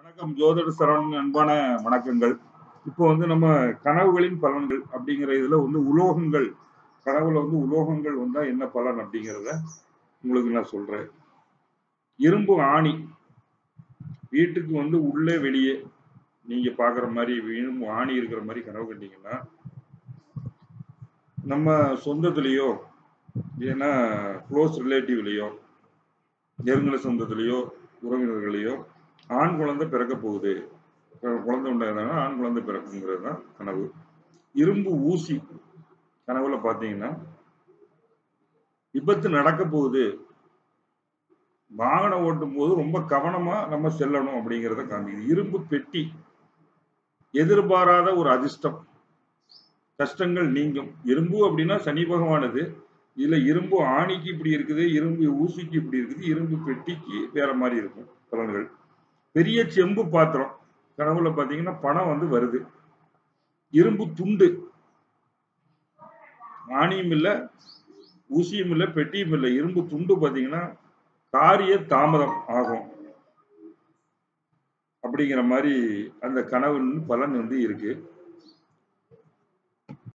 வணக்கம் ஜோதிட சரவணன் அன்பான வணக்கங்கள் இப்போ வந்து நம்ம கனவுகளின் பலன்கள் அப்படிங்கிற இதுல வந்து உலோகங்கள் கனவுல வந்து உலோகங்கள் வந்தா என்ன பலன் அப்படிங்கிறத உங்களுக்கு நான் சொல்றேன் இரும்பு ஆணி வீட்டுக்கு வந்து உள்ளே வெளியே நீங்க பாக்குற மாதிரி இரும்பு ஆணி இருக்கிற மாதிரி கனவு கண்டீங்கன்னா நம்ம சொந்தத்திலேயோ இல்லைன்னா க்ளோஸ் ரிலேட்டிவ்லேயோ நெருங்கின சொந்தத்திலேயோ உறவினர்களையோ ஆண் குழந்தை பிறக்க போகுது அஹ் குழந்தை உண்டாயிருந்தாங்கன்னா ஆண் குழந்தை பிறக்குங்கிறது தான் கனவு இரும்பு ஊசி கனவுல பார்த்தீங்கன்னா விபத்து நடக்க போகுது வாகனம் ஓட்டும் போது ரொம்ப கவனமா நம்ம செல்லணும் அப்படிங்கிறத காமிக்குது இரும்பு பெட்டி எதிர்பாராத ஒரு அதிர்ஷ்டம் கஷ்டங்கள் நீங்கும் இரும்பு அப்படின்னா சனி பகவானது இதுல இரும்பு ஆணிக்கு இப்படி இருக்குது இரும்பு ஊசிக்கு இப்படி இருக்குது இரும்பு பெட்டிக்கு வேற மாதிரி இருக்கும் பலன்கள் பெரிய செம்பு பாத்திரம் கனவுல பாத்தீங்கன்னா பணம் வந்து வருது இரும்பு துண்டு ஆணியும் இல்ல ஊசியும் இல்ல பெட்டியும் இல்ல இரும்பு துண்டு பாத்தீங்கன்னா காரிய தாமதம் ஆகும் அப்படிங்கிற மாதிரி அந்த கனவு பலன் வந்து இருக்கு